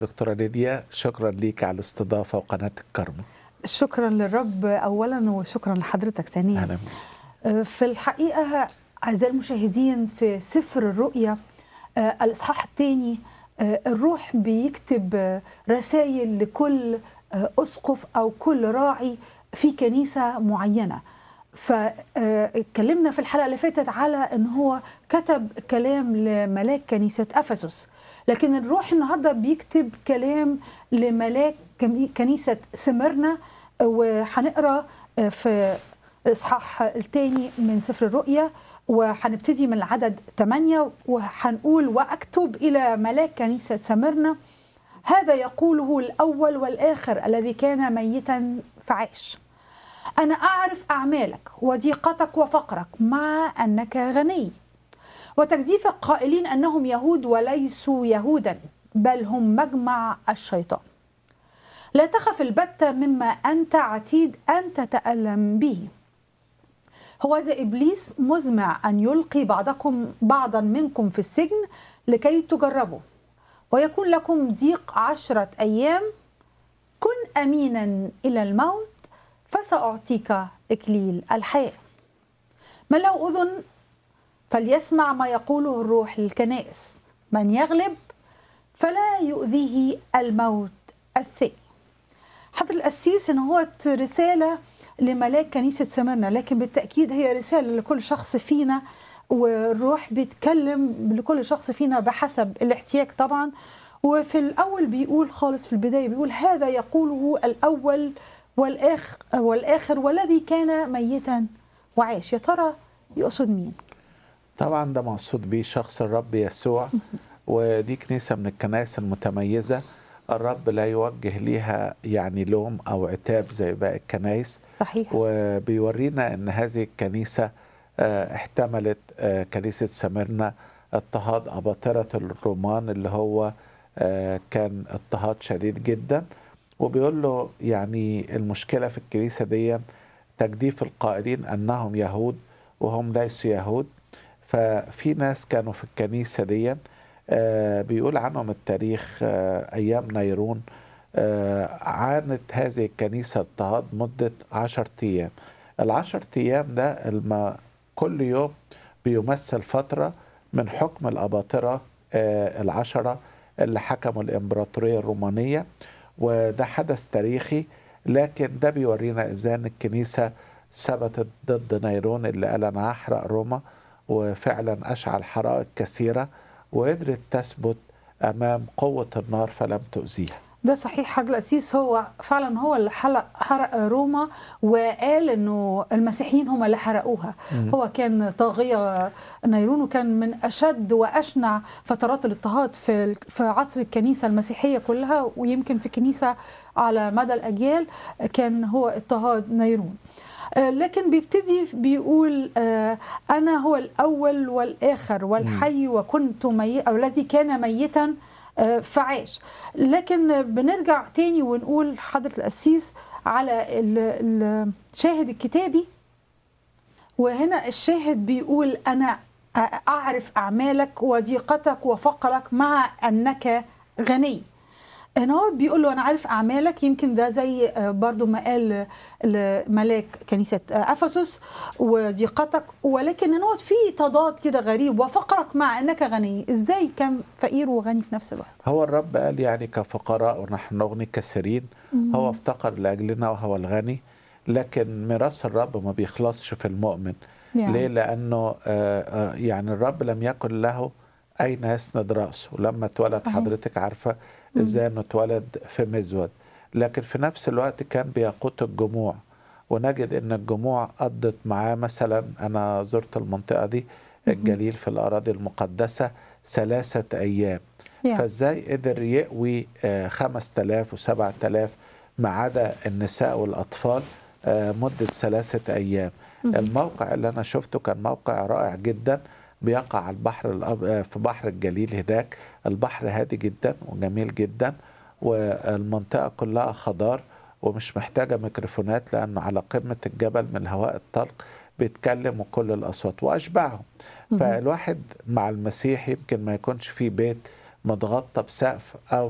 دكتورة ليديا شكرا ليك على الاستضافة وقناة الكرمة شكرا للرب اولا وشكرا لحضرتك ثانيا أهلا بك. في الحقيقه اعزائي المشاهدين في سفر الرؤيا آه، الاصحاح الثاني الروح بيكتب آه، رسائل لكل آه، اسقف او كل راعي في كنيسه معينه فاتكلمنا في الحلقه اللي فاتت على ان هو كتب كلام لملاك كنيسه افسس لكن الروح النهارده بيكتب كلام لملاك كمي- كنيسه سمرنا وهنقرا في الاصحاح الثاني من سفر الرؤيا وهنبتدي من العدد 8 وهنقول واكتب الى ملاك كنيسه سمرنا هذا يقوله الاول والاخر الذي كان ميتا فعاش انا اعرف اعمالك وضيقتك وفقرك مع انك غني وتجديفك قائلين انهم يهود وليسوا يهودا بل هم مجمع الشيطان لا تخف البتة مما أنت عتيد أن تتألم به هو ذا إبليس مزمع أن يلقي بعضكم بعضا منكم في السجن لكي تجربوا ويكون لكم ضيق عشرة أيام كن أمينا إلى الموت فسأعطيك إكليل الحياة من له أذن فليسمع ما يقوله الروح للكنائس من يغلب فلا يؤذيه الموت الثاني حضر القسيس ان هو رساله لملاك كنيسه سمرنا لكن بالتاكيد هي رساله لكل شخص فينا والروح بيتكلم لكل شخص فينا بحسب الاحتياج طبعا وفي الاول بيقول خالص في البدايه بيقول هذا يقوله الاول والاخر والاخر والذي كان ميتا وعاش يا ترى يقصد مين؟ طبعا ده مقصود بيه شخص الرب يسوع ودي كنيسة من الكنائس المتميزة الرب لا يوجه ليها يعني لوم أو عتاب زي باقي الكنائس صحيح وبيورينا ان هذه الكنيسه آه، احتملت آه، كنيسه سمرنا اضطهاد اباطره الرومان اللي هو آه، كان اضطهاد شديد جدا وبيقول له يعني المشكله في الكنيسه دي تجديف القائلين انهم يهود وهم ليسوا يهود ففي ناس كانوا في الكنيسه دي آه، بيقول عنهم التاريخ آه، ايام نيرون آه، عانت هذه الكنيسة اضطهاد مدة عشر أيام العشر أيام ده الم... كل يوم بيمثل فترة من حكم الأباطرة آه، العشرة اللي حكموا الإمبراطورية الرومانية وده حدث تاريخي لكن ده بيورينا إزاي إن الكنيسة ثبتت ضد نيرون اللي قال أنا هحرق روما وفعلا أشعل حرائق كثيرة وقدرت تثبت أمام قوة النار فلم تؤذيها ده صحيح حاج القسيس هو فعلا هو اللي حرق, حرق روما وقال انه المسيحيين هم اللي حرقوها هو كان طاغيه نيرون وكان من اشد واشنع فترات الاضطهاد في في عصر الكنيسه المسيحيه كلها ويمكن في الكنيسه على مدى الاجيال كان هو اضطهاد نيرون آه، لكن بيبتدي بيقول آه، انا هو الاول والاخر والحي وكنت ميت او الذي كان ميتا آه، فعاش لكن بنرجع تاني ونقول حضرة القسيس على ال- الشاهد الكتابي وهنا الشاهد بيقول أنا أعرف أعمالك وضيقتك وفقرك مع أنك غني هنا هو بيقول له انا عارف اعمالك يمكن ده زي آه، برضو ما قال لملاك كنيسه آه، افسس وضيقتك ولكن هنا هو في تضاد كده غريب وفقرك مع انك غني ازاي كان فقير وغني في نفس الوقت هو الرب قال يعني كفقراء ونحن نغني كثيرين هو افتقر لأجلنا وهو الغني لكن ميراث الرب ما بيخلصش في المؤمن يعني. ليه لأنه آه، آه، يعني الرب لم يكن له أين يسند رأسه لما اتولد صحيح. حضرتك عارفة إزاي أنه اتولد في مزود لكن في نفس الوقت كان بيقوت الجموع ونجد ان الجموع قضت معاه مثلا انا زرت المنطقه دي الجليل في الاراضي المقدسه ثلاثه ايام يعني. فازاي قدر يقوي آه، 5000 و7000 ما عدا النساء والاطفال آه، مده ثلاثه ايام الموقع اللي انا شفته كان موقع رائع جدا بيقع على البحر الأب... آه، في بحر الجليل هناك البحر هادي جدا وجميل جدا والمنطقه كلها خضار ومش محتاجه ميكروفونات لانه على قمه الجبل من الهواء الطلق بيتكلم وكل الاصوات واشبعهم فالواحد مع المسيح يمكن ما يكونش فيه بيت متغطى بسقف او